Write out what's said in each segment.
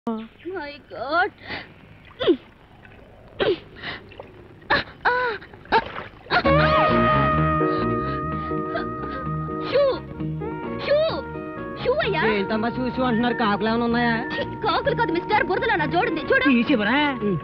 My god షూ షూ షూ అయ్యా ఏంటమ్మా చూసి అంటున్నారు కాకులు ఏమైనా ఉన్నాయా ఛీ, కాకులు కాదు మిస్టర్ బురదలో నా జోడింది చూడు తీసివరా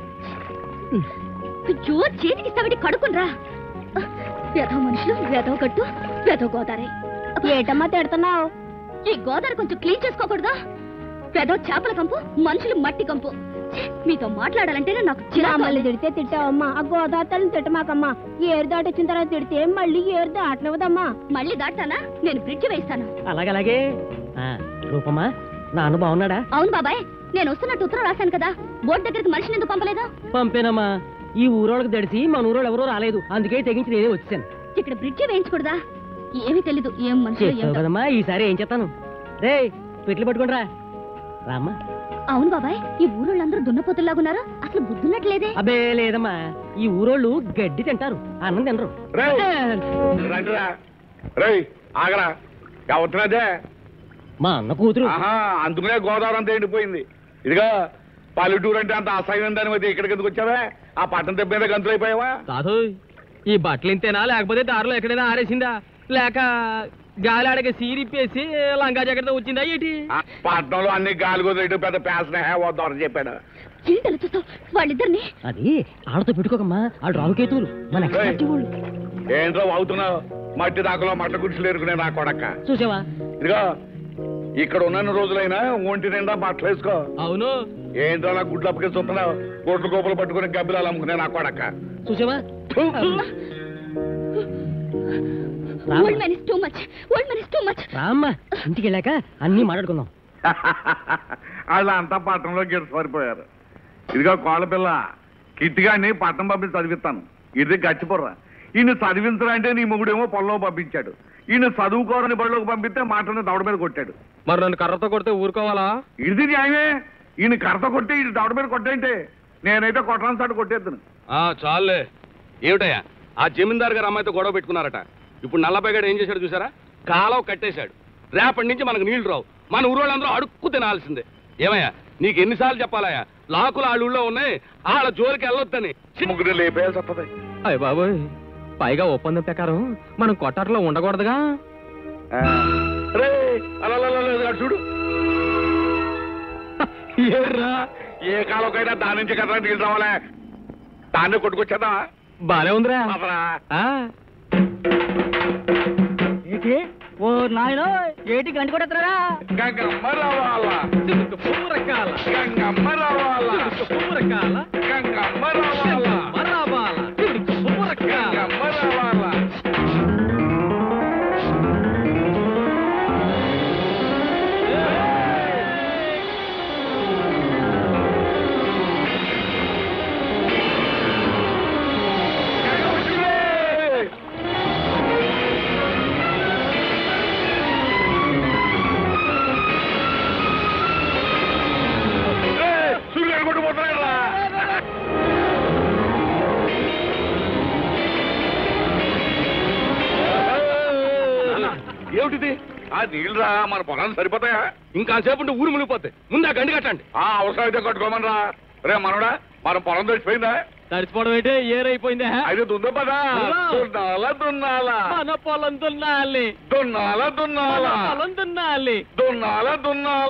అయ్యో చేతికి ఇస్తావిటి కడుకునరా వేధవ మనుషులు వేధవ కట్టు వేధవ గోదావరి ఏటమ్మా తిడుతున్నావు ఈ గోదావరి కొంచెం క్లీన్ చేసుకోకూడదా వేధవ చేపల కంపు మనుషులు మట్టి కంపు ఛీ, మీతో మాట్లాడాలంటేనే నాకు చిరాకు. మళ్ళీ తిడితే తిట్టావమ్మా ఆ గోదావరిని తిట్టమాకమ్మా ఏరు దాటొచ్చిన తర్వాత తిడితే మళ్ళీ ఏరు దాటనివ్వదమ్మా మళ్ళీ దాటానా నేను బ్రిడ్జ్ వేస్తాను అలాగలాగే రూపమ్మా నాన్న బాగున్నాడా అవును బాబాయ్ నేను వస్తున్నట్టు ఉత్తరం రాశాను కదా బోర్డు దగ్గరికి మనిషిని ఎందుకు పంపలేదు పంపేనమ్మా ఈ ఊరోళ్ళకి దడిసి మన ఊరోళ్ళు ఎవరూ రాలేదు అందుకే తెగించి నేనే వచ్చాను ఇక్కడ బ్రిడ్జ్ వేయించకూడదా ఏమీ తెలీదు ఏం మనుషులు చెప్తావు ఏమిటో. కదమ్మా ఈసారి ఏం చేస్తాను రే పెట్లు పట్టుకుంటారా రామ్మా అవును బాబాయ్ ఈ ఊరోళ్ళందరూ దున్నపోతుల్లాగున్నారు అసలు బుద్ధున్నట్లేదే అబ్బే లేదమ్మా ఈ ఊరోళ్ళు గడ్డి తింటారు అన్నం తినరు రేయ్ రండిరా రేయ్ ఆగరా ఎవరినదే మా అన్న కూతురు ఆహా అందుకనే గోదావరి అంతా ఎండిపోయింది ఇదిగా పల్లెటూరు అంటే అంత అసహ్యం దాని మధ్య ఇక్కడికి ఎందుకు వచ్చావా ఆ పట్టణం దెబ్బ మీద గంతులు అయిపోయావా కాదు ఈ బట్టలు ఇంతేనా లేకపోతే దారిలో ఎక్కడైనా ఆరేసిందా లేక గాలి ఆడక సీరిప్పేసి లంగా జాకెట్ వచ్చిందా ఏంటి ఆ పట్టణంలో అన్ని గాలి కుదిరేటు పెద్ద పేసన వద్దామని చెప్పాడు ఏంటలా చూస్తావు వాళ్ళిద్దరిని అది ఆడతో పెట్టుకోకమ్మా ఆడు రావుకేతువులు మన ఎక్స్పర్ట్ వాళ్ళు ఏంట్రా అవుతున్నావు మట్టి దాకలో మట్ట గుడిసెలు ఎరుకునే నా కొడక్క చూసావా ఇదిగో ఇక్కడ ఉన్న రోజులైనా ఒంటి నిండా బట్టలు వేసుకో అవును ఏంట్రా నా గుడ్లు అప్పకే చూస్తున్నావు గొడ్లు గోపులు పట్టుకుని గబ్బిలాలు అమ్ముకునే నా కొడక్క చూసావా old man is too much old man is too much రామ్మా ఇంటికి వెళ్ళాక అన్ని మాట్లాడుకుందాం వాళ్ళు అంతా పట్టణంలో గెలిచి సరిపోయారు ఇదిగో కోళ్ళపిల్ల కిట్టిగాన్ని పట్టణం పంపించి చదివిస్తాను ఇది గచ్చిపోర్రా ఈయన చదివించడంటే నీ మొగుడేమో పొలంలో పంపించాడు ఈయన చదువుకోరని బడిలోకి పంపిస్తే మాటను దవడ మీద కొట్టాడు మరి నన్ను కర్రతో కొడితే ఊరుకోవాలా ఇది న్యాయమే ఈయన కర్త కొట్టి ఈయన దవడ మీద కొట్టేంటే నేనైతే కొట్టడానికి సాటు కొట్టేద్దును ఆ చాలే ఏమిటయ్యా ఆ జమీందార్ గారు అమ్మాయితో గొడవ పెట్టుకున్నారట ఇప్పుడు నల్లబైగాడు ఏం చేశాడు చూసారా కాలువ కట్టేశాడు రేపటి నుంచి మనకు నీళ్లు రావు మన ఊరోళ్ళందరూ అడుక్కు తినాల్సిందే ఏమయ్యా నీకు ఎన్నిసార్లు చెప్పాలయ్యా లాకులు వాళ్ళ ఊళ్ళో ఉన్నాయి వాళ్ళ జోలికి వెళ్ళొద్దని ముగ్గురు లేపేయాల్సి వస్తుంది అయ్య బాబోయ్ పైగా ఒప్పందం ప్రకారం మనం కొట్టాట్లో ఉండకూడదుగా ఆ, రే అలా అలా, అలా, అలా, చూడు ఏర్రా ఏ కాలంకైనా దాని నుంచి కదా నీళ్ళు రావాలే దాన్ని కొట్టుకొచ్చేదా బానే ఉందిరా అసలా ఆ, ఏంటి ఓ నాయన ఏటి గంట కొడతారా గంగమ్మ రావాలా చిలుక పువ్వు రకాల, గంగమ్మ రావాలా చిలుక పువ్వు రకాల, గంగమ్మ రావాలా మరాబాల, చిలుక పువ్వు రకాల. గంగమ్మ రావాలా సూర్యుడు కొట్టుకుపోతున్నాడు ఏమిటిది ఆ నీళ్ళరా మన పొలాన్ని సరిపోతాయా ఇంకా సేపు ఉంటే ఊరు మునిగిపోతాయి ముందు ఆ గండి కట్టండి ఆ అవసరం అయితే కట్టుకోమని రా రే మనోడా మన పొలం తెచ్చిపోయిందా తడిచిపోవడం ఏంటి ఏరైపోయిందా అయితే దుంద పదా దున్నా. దున్నాలా దున్నాలా మన పొలం దున్నాలి దున్నాలా మన దున్నాలా పొలం దున్నాలి దున్నాలా దున్నాలా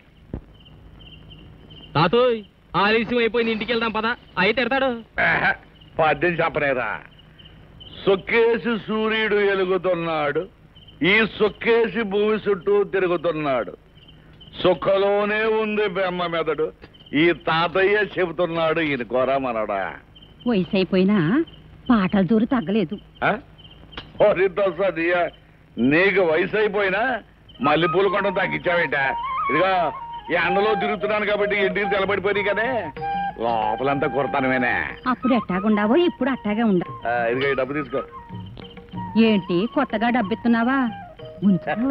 తాతోయ్ ఆలస్యం అయిపోయింది ఇంటికి వెళ్దాం పదా అయితే ఎడతాడు ఏహె, పద్యం చెప్పనేరా సొక్కేసి సూర్యుడు ఎలుగుతున్నాడు ఈ సొక్కేసి భూమి చుట్టూ తిరుగుతున్నాడు సుఖలోనే ఉంది బెమ్మ మెదడు ఈ తాతయ్య చెబుతున్నాడు ఈయన కోరా మనడా వయసు అయిపోయినా పాటల దూరు తగ్గలేదు సదియ నీకు వయసు అయిపోయినా మల్లెపూలు కొండ తగ్గించావేట ఇదిగా ఈ ఎండలో తిరుగుతున్నాను కాబట్టి ఇంటికి తెలబడిపోయి కదే లోపలంతా కుడతానమేనే అప్పుడు ఎట్టాగుండావో ఇప్పుడు అట్టాగే ఉండ ఆ, ఇదిగో ఈ డబ్బు తీసుకో ఏంటి కొత్తగా డబ్బెత్తున్నావా ఉంచు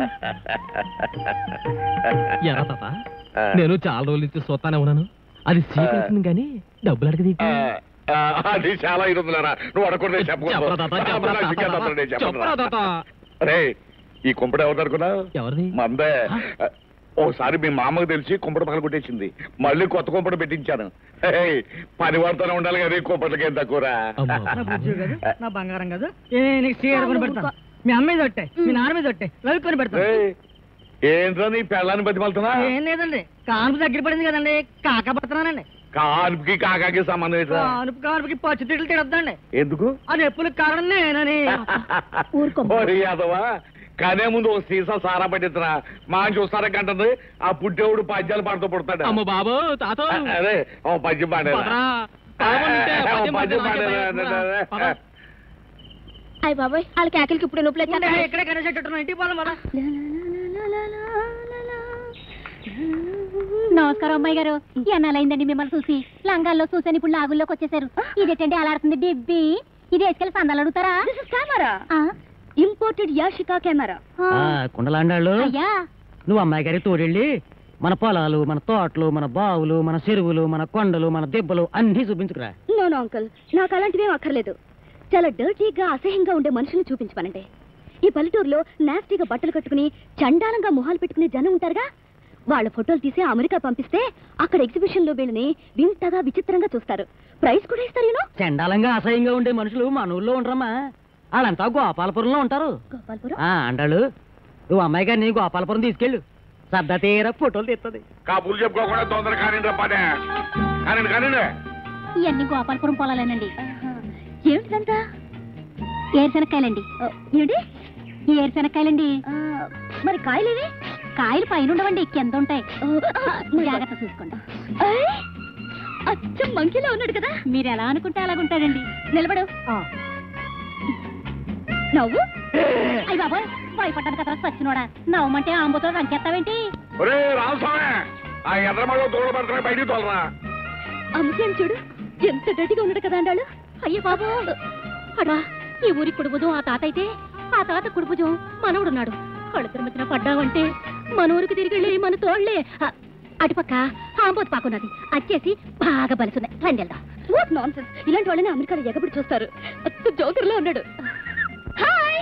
ఎలా తాత ఆ, నేను చాలా రోజుల నుంచి చూస్తానే ఉన్నాను అది సీక్రెట్ గానీ డబ్బులు అడగది ఆ, ఆ, అది చాలా ఇది ఉందిలేరా నువ్వు అడగకుండా చెప్పరా తాత, చెప్పరా తాత, చెప్పరా తాత. రే ఈ కుంపడు ఎవరు అనుకున్నావు ఎవరిది మందే ఆ? ఓసారి మీ మామకు తెలిసి కుంపట పగల కొట్టేసింది మళ్ళీ కొత్త కుంపట పెట్టించాను హే, పని వాడుతూనే ఉండాలి కానీ కుంపటకి ఎంత కూర నా బుజ్జి కాదు నా బంగారం కాదు ఏ నీకు సీర కొని పెడతాను మీ అమ్మ మీద ఒట్టే మీ నాన్న మీద ఒట్టే రవి కొని పెడతాను ఏయ్, ఏంట్రా నీ పెళ్ళాన్ని బతిమాలుతున్నా ఏం లేదండి కానుపు దగ్గర పడింది కదండి కాకా పడుతున్నానండి కాన్పుకి కాకాకి సంబంధం ఏంట్రా కానుపు కానుపుకి పచ్చి తిట్లు తిడద్దండి ఎందుకు ఆ నొప్పులకు కారణం నేనని ఓరి యాదవా కనే ముందు ఒక సీసా సారా పట్టించరా మా చూస్తారా కంటుంది ఆ పుట్టేవుడు పద్యాలు పాడుతూ పుడతాడు అమ్మ బాబు తాత అదే ఓ పద్యం పాడేరా పదరా. పాపనుంటే ఓ పద్యం పద్యం పాడితే నాకే పాడేరా భయం. పద. అయ్య బాబాయ్ వాళ్ళ కేకలకి ఇప్పుడు నొప్పులు వచ్చాను ఇక్కడే కనేసేటట్టున్నా ఇంటికి పోదాం కదా నమస్కారం అమ్మాయి గారు ఎన్నాలైందండి మిమ్మల్ని చూసి లంగాల్లో చూసాను ఇప్పుడు లాగుల్లోకి వచ్చేసారు ఇదేంటండి అలాడుతుంది డిబ్బి ఇది వేసుకెళ్ళి సందాలు అడుగుతారా దిస్ ఇస్ కెమెరా ఆ, ఇంపోర్టెడ్ యాషికా కెమెరా ఆ, కుండలాండాళ్ళు అయ్యా నువ్వు అమ్మాయి గారికి తోడెళ్ళి మన పొలాలు మన తోటలు మన బావులు మన చెరువులు మన కొండలు మన దెబ్బలు అన్నీ చూపించుకురా నో నో అంకుల్ నాకు అలాంటివేం అక్కర్లేదు చాలా డర్టీగా అసహ్యంగా ఉండే మనుషుల్ని చూపించమనండి ఈ పల్లెటూరులో నాస్టీగా బట్టలు కట్టుకుని చండాలంగా మొహాలు పెట్టుకునే జనం ఉంటారుగా వాళ్ళ ఫోటోలు తీసి అమెరికా పంపిస్తే అక్కడ ఎగ్జిబిషన్ లో వీళ్ళని వింతగా విచిత్రంగా చూస్తారు ప్రైజ్ కూడా ఇస్తారు యూనో చండాలంగా అసహ్యంగా ఉండే మనుషులు మన ఊళ్ళో ఉండరమ్మా వాళ్ళంతా గోపాలపురంలో ఉంటారు గోపాల్పురం ఆ అంటాడు నువ్వు అమ్మాయి గారిని గోపాలపురం తీసుకెళ్ళు సర్దా తీర ఫోటోలు తీస్తుంది కాపులు చెప్పుకోకుండా తొందర కానిండి పనే కానిండి కానిండి ఇవన్నీ గోపాలపురం పొలాలేనండి ఏమిటంతా ఏరుశనక్కాయలండి ఏంటి ఏరుశనక్కాయలండి ఆ, మరి కాయలేవి కాయలు పైన ఉండవండి కింద ఉంటాయి ఆ, మరి జాగ్రత్త చూసుకోండి ఏయ్, అచ్చం మంకీలో ఉన్నాడు కదా మీరు ఎలా అనుకుంటే అలాగుంటాడండి నిలబడు నవ్వు అయ్య బాబోయ్ భయపడ్డాను కదా సచ్చినోడా నవ్వమంటే ఆంబోతో రంకెత్తావేంటి ఒరే రామస్వామి ఆ ఎర్రమలో తోడు పడుతున్నా బయటికి తోలరా అమ్మకేం చూడు ఎంత గట్టిగా ఉన్నాడు కదా అండాలు అయ్యో బాబు అడా ఈ ఊరి కుడుపుజం ఆ తాత అయితే ఆ తాత కుడుపుజం మనవడున్నాడు కళ్ళిద్దరి మధ్యన పడ్డావంటే మన ఊరికి తిరిగి వెళ్ళి మన తోళ్లే ఆ, అటుపక్క ఆంబోతు పాకున్నది అచ్చేసి బాగా బలుసున్నాయి రండి వెళ్దాం వాట్ నాన్ ఇలాంటి వాళ్ళని అమెరికాలో ఎగబడి చూస్తారు అచ్చు జోకర్లో ఉన్నాడు హాయ్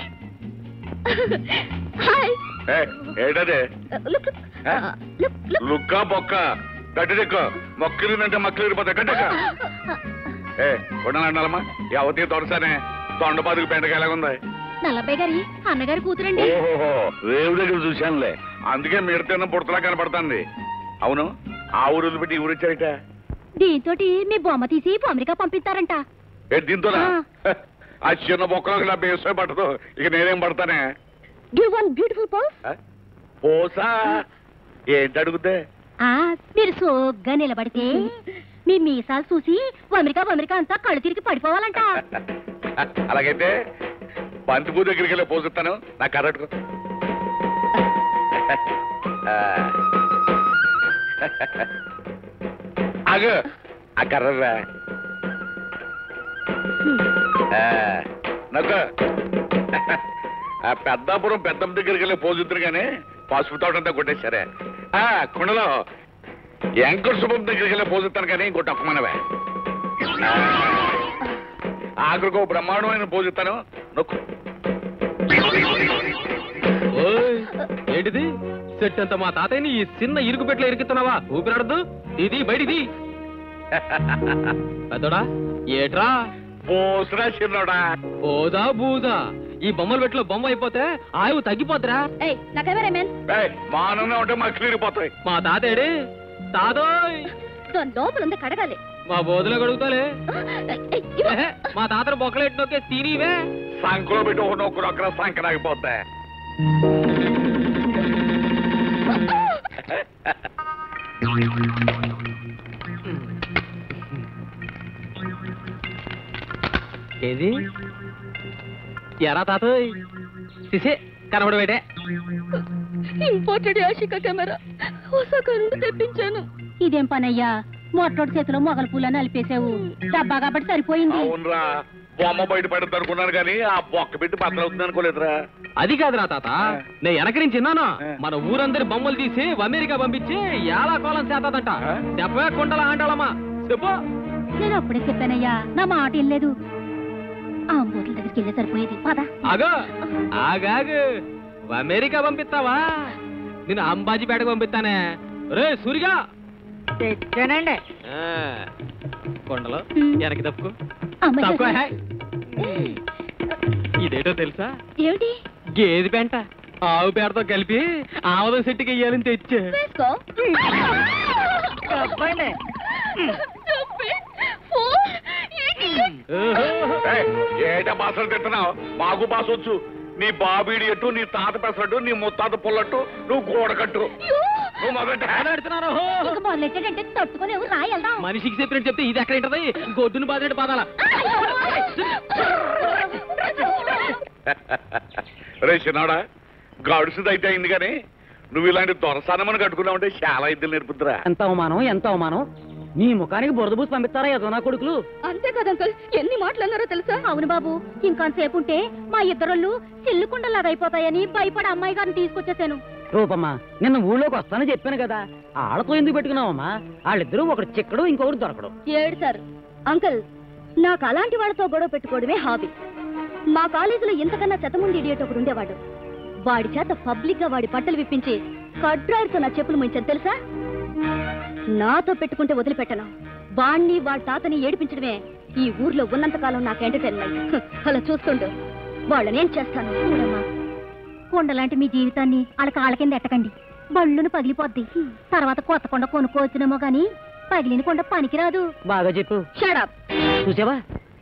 హాయ్ ఏ, ఏంటది లుక్ ఏ? లుక్ లుక్ లుక్క బొక్క గట్టి దిక్కు మొక్కలిందంటే మక్కలు ఇరిపోతాయి గట్టక ఏ ఉండనమ్మా అవతీ తొడసానే తొండపాదుకు పెండక ఎలాగుంది నల్లబ్బాయి గారి అన్నగారి కూతురండి ఓహోహో రేవు దగ్గర చూశానులే అందుకే మీరు తిన్న పుడతలా కనపడుతుంది అవును ఆ ఊరు వదిలిపెట్టి ఈ ఊరు వచ్చాయిట దీంతో మీ బొమ్మ తీసి అమెరికా పంపిస్తారంట ఏ దీంతోనా ఆ. ఆ చిన్న బొక్కలకు నా బేసే పట్టదు ఇక నేనేం పడతానే గివ్ వన్ బ్యూటిఫుల్ పోజ్ ఆ? పోసా ఏంటి అడుగుతే ఆ మీరు సోగ్గా నిలబడితే మీ మీసాలు చూసి అమెరికా అమెరికా అంతా కళ్ళు తిరిగి పడిపోవాలంట అలాగైతే బంతిపూ దగ్గరికి వెళ్ళి పోసిస్తాను నా కరెక్ట్ అగు ఆ కర్రరా నాకు ఆ పెద్దాపురం పెద్దమ్మ దగ్గరికి వెళ్ళి పోజుద్దురు కానీ పసుపు తోటంతా కొట్టేశారే ఆ కుండలో ఎంకర్ శుభం దగ్గరికి వెళ్ళి పోజుతాను కానీ ఇంకోటి ఒక్కమనవే ఆఖరికి ఓ బ్రహ్మాండమైన పోజుతాను నొక్కు ఓయ్, ఏంటిది సెట్ అంత మా తాతయ్యని ఈ చిన్న ఇరుకు పెట్లో ఇరుకుతున్నావా ఊపిరాడద్దు ఇది బయటిది పెద్దోడా ఏట్రా పోసురా చిన్నోడా ఓదా బూదా ఈ బొమ్మల పెట్లో బొమ్మ అయిపోతే ఆయువు తగ్గిపోద్దిరా ఏయ్ నా కెమెరా మ్యాన్ ఏయ్, మానంగా ఉంటే మాకు క్లిరిపోతాయి మా తాతేడి తాతోయ్ దాని లోపల ఉంది కడగాలి మా బోధలో కడుగుతాలే ఏయ్, ఇవ్వు. ఏహే, మా తాతను బొక్కలెట్టి నొక్కే తినివే సంకలో పెట్టి ఒక నొక్కు నొక్కర సంకరాగిపోతాయి ఏది ఎరా తాతోయ్ సిసే కనబడబెట్టే ఇంపోర్టెడ్ యాషికా కెమెరా ఒసాకా నుండి తెప్పించాను ఇదేం పనయ్యా మొట్టోటి చేతిలో మొగల పూలని అలిపేసావు డబ్బా కాబట్టి సరిపోయింది అవునరా బొమ్మ బయట పడుతుంది అనుకున్నాను కానీ ఆ బొక్క పెట్టి బద్దలు అవుతుంది అనుకోలేదురా అది కాదురా తాత నేను వెనక నుంచి విన్నాను ఆ. మన ఊరందరి బొమ్మలు తీసి అమెరికా పంపించి ఎలా కోలం చేతాదంట ఆ? చెప్పవే కుండల ఆండాలమ్మా చెప్పు నేను అప్పుడే చెప్పానయ్యా నా మాట ఏం లేదు ఆ బోట్ల దగ్గరికి వెళ్ళే సరిపోయేది పద అగో ఆగాగు అమెరికా పంపిస్తావా నేను అంబాజీపేటకు పంపిస్తానే రే సూరిగా తెచ్చానండి ఆ, కొండలో మ్. వెనక్కి తప్పుకో అమ్మాయి తప్పుకో గారు. హే. ఇదేటో తెలుసా ఏమిటి గేదె పెంట ఆవు పేడతో కలిపి ఆవదం సెట్టుకి వెయ్యాలని తెచ్చా వేసుకో చెప్పండి ఏయ్, ఏట బాసలు తింటున్నావు మాకు బాస వచ్చు నీ బాబీడి ఎట్టు నీ తాత పెసరట్టు నీ ముత్తాత పుల్లట్టు నువ్వు గోడకట్టు నువ్వు మొదట పెడుతున్నారు ఇక మొదలెట్టాడంటే తట్టుకొని ఎవరు రాయి వెళ్దాం మనిషికి చెప్పినట్టు చెప్తే ఇది ఎక్కడ ఉంటది గొడ్డును బాధినట్టు పాదాల రే చిన్నాడా గడుసుదైతే అయింది కానీ నువ్వు ఇలాంటి దొరసానమని కట్టుకున్నావు అంటే చాలా ఇద్దరు నేర్పుతురా ఎంత అవమానం ఎంత అవమానం నీ ముఖానికి బురద పూసి పంపిస్తారా ఏదో నా కొడుకులు అంతే కదా అంకుల్ ఎన్ని మాటలు అన్నారో తెలుసా అవును బాబు ఇంకొంతసేపు ఉంటే మా ఇద్దరుళ్ళు సిల్లుకుండలాగా అయిపోతాయని భయపడి అమ్మాయి గారిని తీసుకొచ్చేసాను రూపమ్మా నిన్న ఊళ్ళోకి వస్తానని చెప్పాను కదా వాళ్ళతో ఎందుకు పెట్టుకున్నావమ్మా వాళ్ళిద్దరూ ఒకటి చిక్కడు ఇంకొకటి దొరకడు ఏడు సార్ అంకుల్ నాకు అలాంటి వాళ్ళతో గొడవ పెట్టుకోవడమే హాబీ మా కాలేజీలో ఇంతకన్నా చెత్తముండి ఇడియట్ ఒకడు ఉండేవాడు వాడి చేత పబ్లిక్ గా వాడి బట్టలు విప్పించి కడ్రాయర్తో నా చెప్పులు ముంచాను తెలుసా నాతో పెట్టుకుంటే వదిలిపెట్టను వాణ్ణి వాళ్ళ తాతని ఏడిపించడమే ఈ ఊర్లో ఉన్నంత కాలం నాకు ఎంటర్టైన్మెంట్ అలా చూస్తుండు వాళ్ళనేం చేస్తాను చూడమ్మా కొండలాంటి మీ జీవితాన్ని వాళ్ళ కాళ్ళ కింద ఎట్టకండి బళ్ళును పగిలిపోద్ది తర్వాత కొత్త కొండ కొనుక్కోవచ్చునేమో గాని పగిలిన కొండ పనికిరాదు బాగా చెప్పు షడప్ చూసావా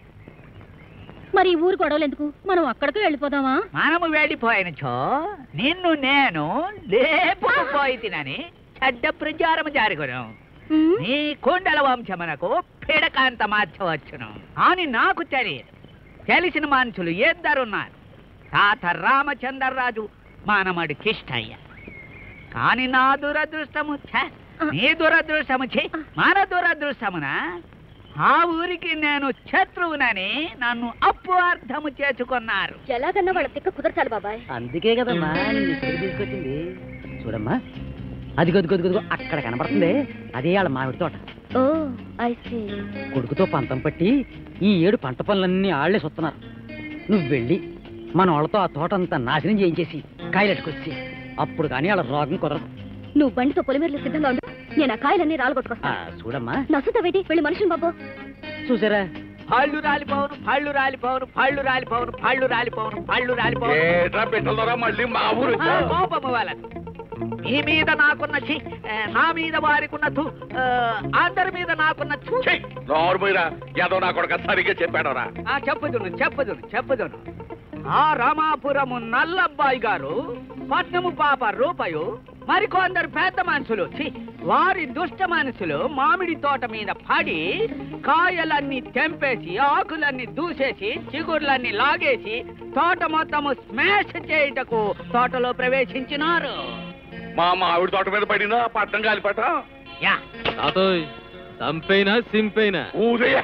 మరి ఈ ఊరు గొడవలు ఎందుకు మనం అక్కడికి వెళ్ళిపోదామా మనము వెళ్ళిపోయినచో నిన్ను నేను లేపుకుపోయి తినని చెడ్డ ప్రచారము జారుగును ఉమ్, నీ కొండల వంశమునకు పిడకాంత మార్చవచ్చును అని నాకు తెలియదు తెలిసిన మనుషులు ఇద్దరున్నారు తాత రామచంద్రరాజు మానమడు కిష్టయ్య కాని నా దురదృష్టము ఛ, నీ దురదృష్టము ఛీ, మన దురదృష్టమున ఆ ఊరికి నేను శత్రువునని నన్ను అప్పు అర్థము చేసుకున్నారు ఎలాగన్నా వాళ్ళ తిక్క కుదరచాలి బాబాయ్ అందుకే కదమ్మా నిన్ను ఇక్కడికి తీసుకొచ్చింది చూడమ్మా అది గది గది గదిగో అక్కడ కనబడుతుంది అదే వాళ్ళ మామిడి తోట ఓ ఐ సీ కొడుకుతో పంతం పట్టి ఈ ఏడు పంట పనులన్నీ ఆళ్లే సొత్తున్నారు నువ్వు వెళ్ళి మన వాళ్ళతో ఆ తోట అంతా నాశనం చేయించేసి కాయలెట్టుకొచ్చి అప్పుడు కానీ వాళ్ళ రోగం కుదరదు నువ్వు బండితో పొలిమేరలు సిద్ధంగా ఉండు నేను ఆ కాయలన్నీ ఆ, రాలగొట్టుకొస్తాను చూడమ్మా నసుత వేటి వెళ్ళి మనుషులు బాబు చూసారా పళ్ళు రాలిపోవును పళ్ళు రాలిపోవును పళ్ళు రాలిపోవును పళ్ళు రాలిపోవును పళ్ళు రాలిపోవును ఏట్రా పెట్టలరా మళ్ళీ మా ఊరు ఆ, కోపము వలన మీ మీద నాకున్న ఛీ, ఆ, నా మీద వారికున్న థు, ఆ, అందరి మీద నాకున్న ఛు. నోరుమీరా ఏదో నా కొడుక సరిగ్గా చెప్పాడరా ఆ చెప్పుదును చెప్పుదును చెప్పుదును ఆ రామాపురము నల్లబ్బాయి గారు పట్నము పాప రూపయు మరికొందరు పెద్ద మనుషులు ఛీ, వారి దుష్ట మనుషులు మామిడి తోట మీద పడి కాయలన్నీ తెంపేసి ఆకులన్నీ దూసేసి చిగుర్లన్నీ లాగేసి తోట మొత్తము స్మాష్ చేయుటకు తోటలో ప్రవేశించినారు మా మామిడి తోట మీద పడిందా పట్టం కాలిపట్టం యా తాతోయ్ చంపైనా సింపైనా ఊదయ్య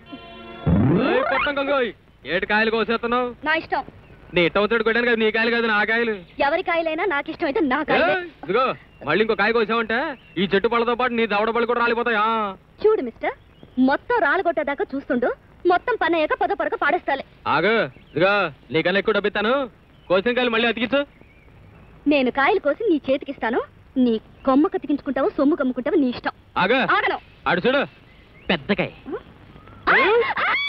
ఓయ్ పొట్టం గంగోయ్ ఏటి కాయలు కోసేస్తున్నావు నా ఇష్టం నీ ఇట్టవుతాడు కొట్టాను కదా నీ కాయలు కాదు నా కాయలు ఎవరి కాయలైనా నాకు ఇష్టం అయితే నా కాయలే ఏయ్, ఇదిగో మళ్ళీ ఇంకో కాయ కోసావంటే ఈ చెట్టు పళ్ళతో పాటు నీ దవడ పళ్ళు కూడా రాలిపోతాయా చూడు మిస్టర్ మొత్తం రాలగొట్టేదాకా చూస్తుండు మొత్తం పని అయ్యాక పదో పరక పాడేస్తాలే ఆగు ఇదిగో నీకన్నా ఎక్కువ డబ్బిస్తాను కోసిన కాయలు మళ్ళీ అతికించు నేను కాయలు కోసి నీ చేతికిస్తాను నీ కొమ్మ కతికించుకుంటావు సొమ్ము కమ్ముకుంటావు నీ ఇష్టం ఆగు ఆగను అడు చూడు పెద్దకాయ ఆ! ఆ!